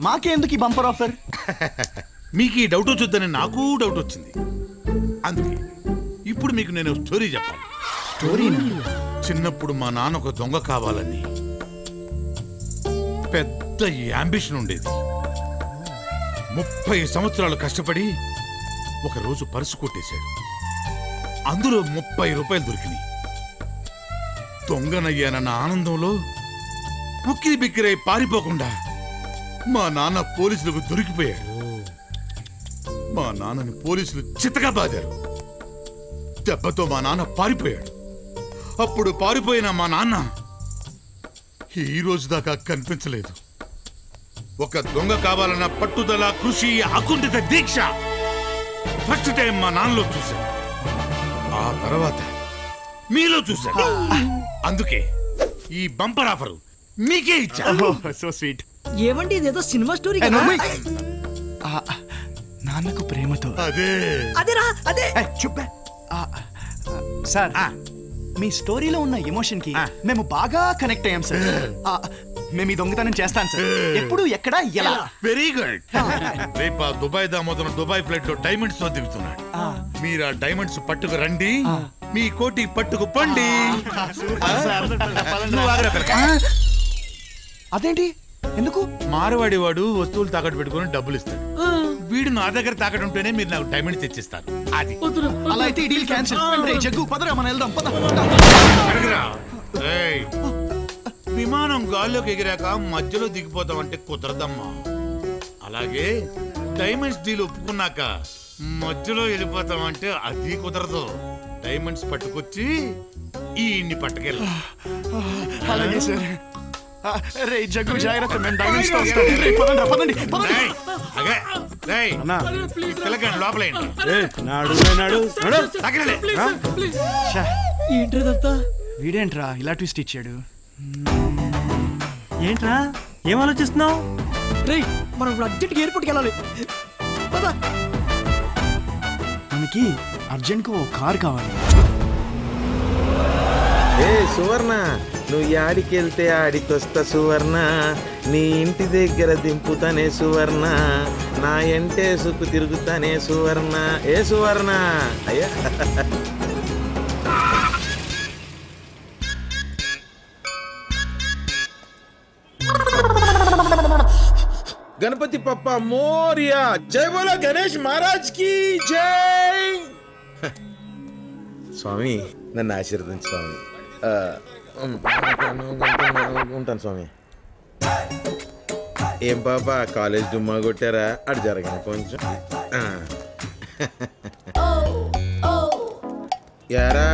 మాకే ఎందుకు ఈ బంపర్ ఆఫర్ మీకు ఈ డౌట్ వచ్చొద్దని నాకు డౌట్ వచ్చింది అందుకే ఇప్పుడు మీకు నేను స్టోరీ చెప్పాలి స్టోరీ చిన్నప్పుడు మా నాన్న ఒక దొంగ కావాలని పెద్ద యాంబిషన్ ఉండేది ముప్పై సంవత్సరాలు కష్టపడి ఒక రోజు పర్సు కొట్టేశాడు అందులో ముప్పై రూపాయలు దొరికినాయి దొంగనయ్యానన్న ఆనందంలో ఉక్కిరి బిక్కిరై పారిపోకుండా మా నాన్న పోలీసులకు దొరికిపోయాడు మా నాన్నని పోలీసులు చిత్తగా బాదారు దెబ్బతో మా నాన్న పారిపోయాడు అప్పుడు పారిపోయిన మా నాన్న ఈ రోజు దాకా కనిపించలేదు ఒక దొంగ కావాలన్న పట్టుదల కృషి అకుంఠిత దీక్ష ఫస్ట్ టైం మా నాన్నలో చూశాను ఆ తర్వాత మీలో చూశాను అందుకే ఈ బంపర్ ఆఫర్ మీకే ఇచ్చా సో స్వీట్ ఏమండి ఇదేదో సినిమా స్టోరీ కదా నాన్నకు ప్రేమతో అదే అదేరా అదే ఏయ్, చుప్పే ఆ, ఆ, సార్ ఆ. మీ స్టోరీలో ఉన్న ఎమోషన్ కి ఆ. మేము బాగా కనెక్ట్ అయ్యాం సార్ ఆ, మేము ఈ దొంగతనం చేస్తాం సార్ ఎప్పుడు ఎక్కడ ఎలా వెరీ గుడ్ రేపు ఆ దుబాయ్ దామోదరం దుబాయ్ ఫ్లైట్ లో డైమండ్స్ తో దిగుతున్నాడు ఆ. మీరు ఆ డైమండ్స్ పట్టుకు రండి మీ కోటి పట్టుకు పండి నువ్వు ఆగురా పిల్లక. అదేంటి ఎందుకు మారవాడి వాడు వస్తువులు తాకట్టు పెట్టుకుని డబ్బులు ఇస్తాడు వీడు నా దగ్గర తాకట్టు ఉంటేనే మీరు నాకు డైమండ్స్ తెచ్చిస్తారు అది అలా అయితే ఈ డీల్ క్యాన్సిల్ రే జగ్గు పదరా మనం వెళ్దాం పద అడగరా. ఏయ్, విమానం గాల్లోకి ఎగిరాక మధ్యలో దిగిపోతామంటే కుదరదమ్మా అలాగే డైమండ్స్ డీల్ ఒప్పుకున్నాక మధ్యలో వెళ్ళిపోతామంటే అది కుదరదు డైమండ్స్ పట్టుకొచ్చి ఈ ఇన్ని పట్టుకెళ్ళి అలాగే సార్ ఆ, రే జగ్గు జాగ్రత్త మేము డైమండ్స్ తో వస్తాం రే, పదండి రా, పదండి పదండి రేయ్, అగే, రేయ్, ఈ పిల్లగాడిని లోపలేయండి. తగలలే. ఛా, ఏంట్రదంతా వీడేంట్రా ఇలా ట్విస్ట్ ఇచ్చాడు ఏంట్రా ఏం ఆలోచిస్తున్నావు రేయ్ మనం ఇప్పుడు అర్జెంట్గా ఎయిర్పోర్ట్కి వెళ్ళాలి పద మనకి అర్జెంట్ గా ఓ కార్ కావాలి ఏ సువర్ణ నువ్వు యాడికి వెళ్తే ఆడికొస్తా సువర్ణ నీ ఇంటి దగ్గర దింపుతానే సువర్ణ నా ఎంటే సుక్కు తిరుగుతానే సువర్ణ ఏ సువర్ణ అయ్యా గణపతి పప్ప మోరియా జై బోలో గణేష్ మహారాజ్ కి జై స్వామి నన్ను ఆశీర్వదించు స్వామి ఆ, ఉంటాను, ఉంటాను స్వామి ఏం పాప కాలేజ్ డుమ్మా కొట్టారా అటు జరగని కొంచెం ఆ. యారా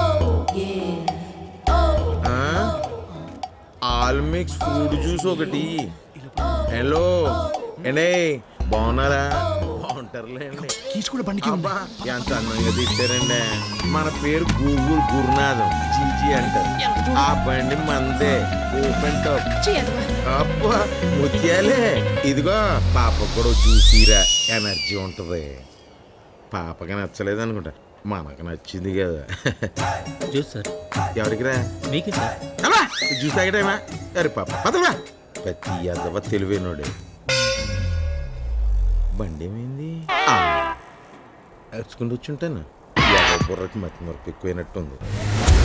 ఆ? ఆల్ మిక్స్ ఫ్రూట్ జ్యూస్ ఒకటి హలో ఏండే బాగున్నారా బాగుంటారులేండి కీచు కూడా బండికి ఉంది. అబ్బా ఎంత అందంగా తిట్టారండి మన పేరు గూగుల్ గురునాథం జీజీ అంటారు ఆ బండి మందే ఓపెన్ టాప్ అబ్బా ముత్యాలే ఇదిగో పాప కూడా చూసిరా ఎనర్జీ ఉంటది పాపకి నచ్చలేదు అనుకుంటా మనకు నచ్చింది కదా జ్యూస్ సార్ ఎవరికి రా మీకు సార్ అమ్మా జ్యూస్ తాగటమా అరే పాప పదవా ప్రతి అదవ తెలివైనోడే బండి ఏమైంది నడుచుకుంటూ వచ్చుంటాను యాభై బుర్రకి మతి మరపు ఎక్కువైనట్టుంది